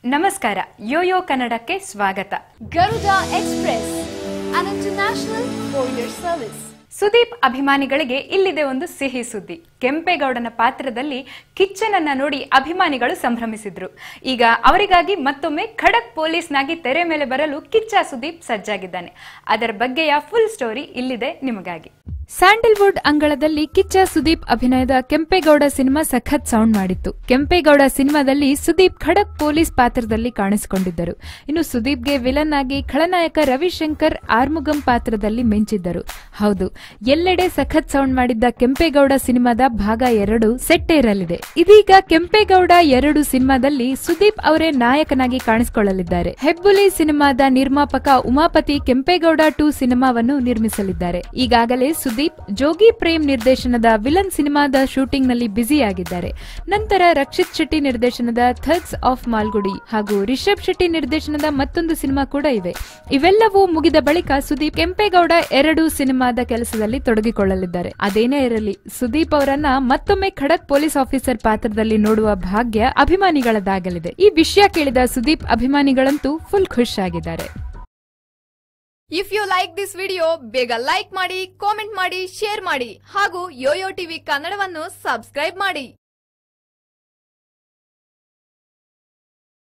ನಮಸ್ಕಾರ ಯೋಯೋ ಕನ್ನಡಕ್ಕೆ ಸ್ವಾಗತ Garuda Express, an international courier service. Sudeep ಅಭಿಮಾನಿಗಳಿಗೆ ಇಲ್ಲಿದೆ ಒಂದು ಸಿಹಿ ಸುದ್ದಿ ಕೆಂಪೇಗೌಡನ ಪಾತ್ರದಲ್ಲಿ ಕಿಚ್ಚನನ್ನ ನೋಡಿ ಅಭಿಮಾನಿಗಳು ಸಂಭ್ರಮಿಸಿದ್ರು ಈಗ ಅವರಿಗಾಗಿ ಮತ್ತೊಮ್ಮೆ ಖಡಕ್ ಪೊಲೀಸ್ನಾಗಿ ತೆರೆ ಮೇಲೆ ಬರಲು ಕಿಚ್ಚ ಸುದೀಪ್ ಸಜ್ಜಾಗಿದ್ದಾನೆ ಅದರ ಬಗ್ಗೆಯ ಫುಲ್ ಸ್ಟೋರಿ ಇಲ್ಲಿದೆ ನಿಮಗಾಗಿ ಸ್ಯಾಂಡಲ್ವುಡ್ ಅಂಗಳದಲ್ಲಿ ಕಿಚ್ಚ ಸುದೀಪ್ ಅಭಿನಯದ ಕೆಂಪೇಗೌಡ ಸಿನಿಮಾ ಸಖತ್ ಸೌಂಡ್ ಮಾಡಿತ್ತು ಕೆಂಪೇಗೌಡ ಸಿನಿಮಾದಲ್ಲಿ ಸುದೀಪ್ ಖಡಕ್ ಪೊಲೀಸ್ ಪಾತ್ರದಲ್ಲಿ ಕಾಣಿಸಿಕೊಂಡಿದ್ದರು ಇನ್ನು ಸುದೀಪ್ಗೆ ವಿಲನ್ ಆಗಿ ಖಳನಾಯಕ ರವಿಶಂಕರ್ ಆರ್ಮುಗಂ ಪಾತ್ರದಲ್ಲಿ ಮಿಂಚಿದ್ದರು ಹೌದು ಎಲ್ಲೆಡೆ ಸಖತ್ ಸೌಂಡ್ ಮಾಡಿದ್ದ ಕೆಂಪೇಗೌಡ ಸಿನಿಮಾದ ಭಾಗ ಎರಡು ಸೆಟ್ಟೇರಲಿದೆ ಇದೀಗ ಕೆಂಪೇಗೌಡ ಎರಡು ಸಿನಿಮಾದಲ್ಲಿ ಸುದೀಪ್ ಅವರೇ ನಾಯಕನಾಗಿ ಕಾಣಿಸಿಕೊಳ್ಳಲಿದ್ದಾರೆ ಹೆಬ್ಬುಲಿ ಸಿನಿಮಾದ ನಿರ್ಮಾಪಕ ಉಮಾಪತಿ ಕೆಂಪೇಗೌಡ ಟೂ ಸಿನಿಮಾವನ್ನು ನಿರ್ಮಿಸಲಿದ್ದಾರೆ ಈಗಾಗಲೇ ಸುದೀಪ್ ಜೋಗಿ ಪ್ರೇಮ್ ನಿರ್ದೇಶನದ ವಿಲನ್ ಸಿನಿಮಾದ ಶೂಟಿಂಗ್ ನಲ್ಲಿ ಬ್ಯುಸಿಯಾಗಿದ್ದಾರೆ ನಂತರ ರಕ್ಷಿತ್ ಶೆಟ್ಟಿ ನಿರ್ದೇಶನದ ಥಗ್ಸ್ ಆಫ್ ಮಾಲ್ಗುಡಿ ಹಾಗೂ ರಿಷಬ್ ಶೆಟ್ಟಿ ನಿರ್ದೇಶನದ ಮತ್ತೊಂದು ಸಿನಿಮಾ ಕೂಡ ಇವೆ ಇವೆಲ್ಲವೂ ಮುಗಿದ ಬಳಿಕ ಸುದೀಪ್ ಕೆಂಪೇಗೌಡ ಎರಡು ಸಿನಿಮಾದ ಕೆಲಸದಲ್ಲಿ ತೊಡಗಿಕೊಳ್ಳಲಿದ್ದಾರೆ ಅದೇನೇ ಇರಲಿ ಸುದೀಪ್ ಅವರನ್ನ ಮತ್ತೊಮ್ಮೆ ಖಡಕ್ ಪೊಲೀಸ್ ಆಫೀಸರ್ ಪಾತ್ರದಲ್ಲಿ ನೋಡುವ ಭಾಗ್ಯ ಅಭಿಮಾನಿಗಳದಾಗಲಿದೆ ಈ ವಿಷಯ ಕೇಳಿದ ಸುದೀಪ್ ಅಭಿಮಾನಿಗಳಂತೂ ಫುಲ್ ಖುಷ್ ಆಗಿದ್ದಾರೆ if you like this video ಬೇಗ ಲೈಕ್ ಮಾಡಿ ಕಾಮೆಂಟ್ ಮಾಡಿ ಶೇರ್ ಮಾಡಿ ಹಾಗೂ ಯೋಯೋ ಟಿವಿ ಕನ್ನಡವನ್ನು ಸಬ್ಸ್ಕ್ರೈಬ್ ಮಾಡಿ